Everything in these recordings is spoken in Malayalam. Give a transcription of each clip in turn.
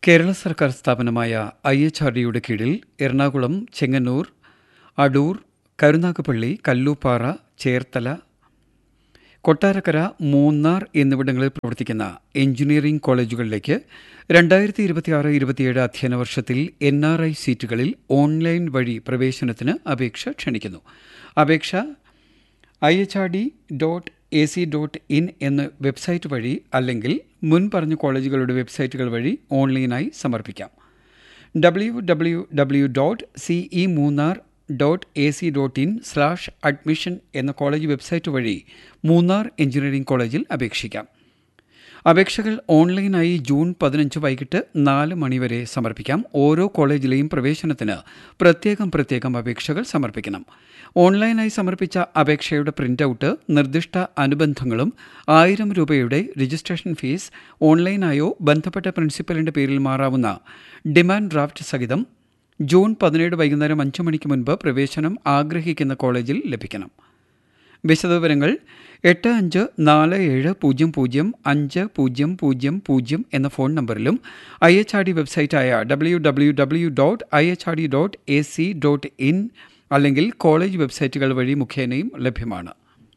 കേരള സർക്കാർ സ്ഥാപനമായ ഐ എച്ച് ആർ ഡിയുടെ കീഴിൽ എറണാകുളം ചെങ്ങന്നൂർ അടൂർ കരുനാഗപ്പള്ളി കല്ലൂപ്പാറ ചേർത്തല കൊട്ടാരക്കര മൂന്നാർ എന്നിവിടങ്ങളിൽ പ്രവർത്തിക്കുന്ന എഞ്ചിനീയറിംഗ് കോളേജുകളിലേക്ക് രണ്ടായിരത്തി ഇരുപത്തിയാറ് ഇരുപത്തിയേഴ് അധ്യയന വർഷത്തിൽ എൻ ആർ ഐ സീറ്റുകളിൽ ഓൺലൈൻ വഴി പ്രവേശനത്തിന് അപേക്ഷ ക്ഷണിക്കുന്നു അപേക്ഷ I H R D dot A C dot in എന്ന വെബ്സൈറ്റ് വഴി അല്ലെങ്കിൽ മുൻ പറഞ്ഞ കോളേജുകളുടെ വെബ്സൈറ്റുകൾ വഴി ഓൺലൈനായി സമർപ്പിക്കാം W W W dot C E Munnar dot A C dot in slash admission എന്ന കോളേജ് വെബ്സൈറ്റ് വഴി മൂന്നാർ എഞ്ചിനീയറിംഗ് കോളേജിൽ അപേക്ഷിക്കാം അപേക്ഷകൾ ഓൺലൈനായി ജൂൺ പതിനഞ്ച് വൈകിട്ട് നാല് മണിവരെ സമർപ്പിക്കാം ഓരോ കോളേജിലെയും പ്രവേശനത്തിന് പ്രത്യേകം പ്രത്യേകം അപേക്ഷകൾ സമർപ്പിക്കണം ഓൺലൈനായി സമർപ്പിച്ച അപേക്ഷയുടെ പ്രിന്റൌട്ട് നിർദ്ദിഷ്ട അനുബന്ധങ്ങളും ആയിരം രൂപയുടെ രജിസ്ട്രേഷൻ ഫീസ് ഓൺലൈനായോ ബന്ധപ്പെട്ട പ്രിൻസിപ്പലിന്റെ പേരിൽ മാറാവുന്ന ഡിമാൻഡ് ഡ്രാഫ്റ്റ് സഹിതം ജൂൺ പതിനേഴ് വൈകുന്നേരം അഞ്ച് മണിക്ക് മുൻപ് പ്രവേശനം ആഗ്രഹിക്കുന്ന കോളേജിൽ ലഭിക്കണം വിശദവിവരങ്ങൾ എട്ട് അഞ്ച് നാല് ഏഴ് പൂജ്യം പൂജ്യം അഞ്ച് പൂജ്യം പൂജ്യം പൂജ്യം എന്ന ഫോൺ നമ്പറിലും ഐ എച്ച് ആർ ഡി വെബ്സൈറ്റായ W W W dot I H R D dot A C dot in അല്ലെങ്കിൽ കോളേജ് വെബ്സൈറ്റുകൾ വഴി മുഖേനയും ലഭ്യമാണ്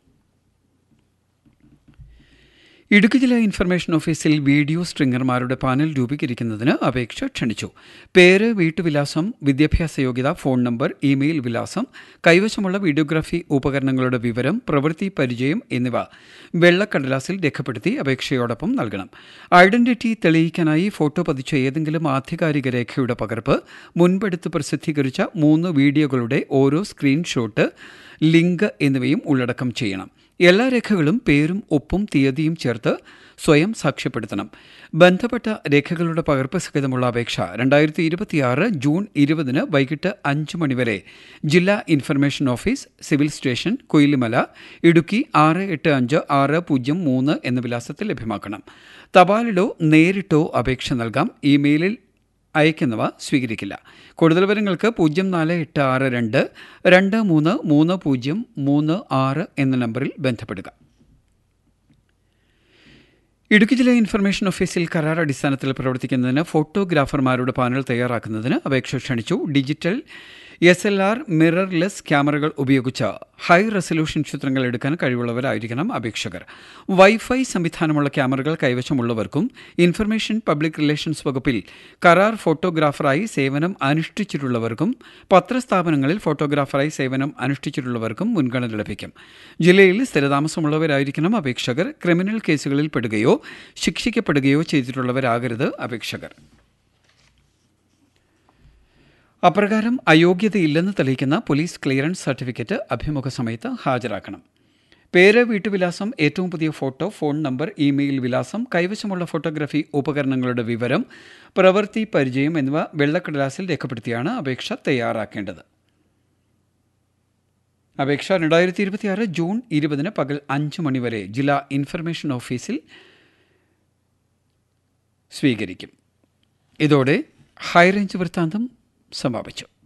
ഇടുക്കി ജില്ലാ ഇൻഫർമേഷൻ ഓഫീസിൽ വീഡിയോ സ്ട്രിംഗർമാരുടെ പാനൽ രൂപീകരിക്കുന്നതിന് അപേക്ഷ ക്ഷണിച്ചു പേര് വീട്ടുവിലാസം വിദ്യാഭ്യാസ യോഗ്യത ഫോൺ നമ്പർ ഇമെയിൽ വിലാസം കൈവശമുള്ള വീഡിയോഗ്രാഫി ഉപകരണങ്ങളുടെ വിവരം പ്രവൃത്തി പരിചയം എന്നിവ വെള്ളക്കടലാസിൽ രേഖപ്പെടുത്തി അപേക്ഷയോടൊപ്പം നൽകണം ഐഡന്റിറ്റി തെളിയിക്കാനായി ഫോട്ടോ പതിച്ച ഏതെങ്കിലും ആധികാരിക രേഖയുടെ പകർപ്പ് മുൻപെടുത്ത് പ്രസിദ്ധീകരിച്ച മൂന്ന് വീഡിയോകളുടെ ഓരോ സ്ക്രീൻഷോട്ട് ലിങ്ക് എന്നിവയും ഉള്ളടക്കം ചെയ്യണം എല്ലാ രേഖകളും പേരും ഒപ്പും തീയതിയും ചേർത്ത് സ്വയം സാക്ഷ്യപ്പെടുത്തണം ബന്ധപ്പെട്ട രേഖകളുടെ പകർപ്പ് സഹിതമുള്ള അപേക്ഷ രണ്ടായിരത്തി ഇരുപത്തിയാറ് ജൂൺ ഇരുപതിന് വൈകിട്ട് അഞ്ച് മണിവരെ ജില്ലാ information office civil station Koyilimala Idukki ആറ് എട്ട് അഞ്ച് ആറ് പൂജ്യം മൂന്ന് എന്ന വിലാസത്തിൽ ലഭ്യമാക്കണം തപാലിലോ നേരിട്ടോ അപേക്ഷ നൽകാം ഇമെയിലിൽ അയക്കുന്നവ സ്വീകരിക്കില്ല കൂടുതൽ വിവരങ്ങൾക്ക് പൂജ്യം നാല് എട്ട് ആറ് രണ്ട് രണ്ട് മൂന്ന് മൂന്ന് പൂജ്യം മൂന്ന് ആറ് എന്ന നമ്പറിൽ ബന്ധപ്പെടുക ഇടുക്കി ജില്ലാ ഇൻഫർമേഷൻ ഓഫീസിൽ കരാർ അടിസ്ഥാനത്തിൽ പ്രവർത്തിക്കുന്നതിന് ഫോട്ടോഗ്രാഫർമാരുടെ പാനൽ തയ്യാറാക്കുന്നതിന് അപേക്ഷ ക്ഷണിച്ചു digital S L R mirrorless ക്യാമറകൾ ഉപയോഗിച്ച് ഹൈ റെസൊല്യൂഷൻ ചിത്രങ്ങൾ എടുക്കാൻ കഴിവുള്ളവരായിരിക്കണം അപേക്ഷകർ വൈഫൈ സംവിധാനമുള്ള ക്യാമറകൾ കൈവശമുള്ളവർക്കും ഇൻഫർമേഷൻ പബ്ലിക് റിലേഷൻസ് വകുപ്പിൽ കരാർ ഫോട്ടോഗ്രാഫറായി സേവനം അനുഷ്ഠിച്ചിട്ടുള്ളവർക്കും പത്രസ്ഥാപനങ്ങളിൽ ഫോട്ടോഗ്രാഫറായി സേവനം അനുഷ്ഠിച്ചിട്ടുള്ളവർക്കും മുൻഗണന ലഭിക്കും ജില്ലയിൽ സ്ഥിരതാമസമുള്ളവരായിരിക്കണം അപേക്ഷകർ ക്രിമിനൽ കേസുകളിൽ പെടുകയോ ശിക്ഷിക്കപ്പെടുകയോ ചെയ്തിട്ടുള്ളവരാകരുത് അപേക്ഷകർ അപ്രകാരം അയോഗ്യതയില്ലെന്ന് തെളിയിക്കുന്ന പോലീസ് ക്ലിയറൻസ് സർട്ടിഫിക്കറ്റ് അഭിമുഖ സമയത്ത് ഹാജരാക്കണം പേര് വീട്ടുവിലാസം ഏറ്റവും പുതിയ ഫോട്ടോ ഫോൺ നമ്പർ ഇമെയിൽ വിലാസം കൈവശമുള്ള ഫോട്ടോഗ്രാഫി ഉപകരണങ്ങളുടെ വിവരം പ്രവൃത്തി പരിചയം എന്നിവ വെള്ളക്കടലാസിൽ രേഖപ്പെടുത്തിയാണ് അപേക്ഷ തയ്യാറാക്കേണ്ടത് അപേക്ഷ രണ്ടായിരത്തി ഇരുപത്തിയാറ് ജൂൺ ഇരുപതിന് പകൽ അഞ്ച് മണിവരെ ജില്ലാ ഇൻഫർമേഷൻ ഓഫീസിൽ സ്വീകരിക്കും ഇതോടെ ഹൈറേഞ്ച് വൃത്താന്തം സമാപിച്ചു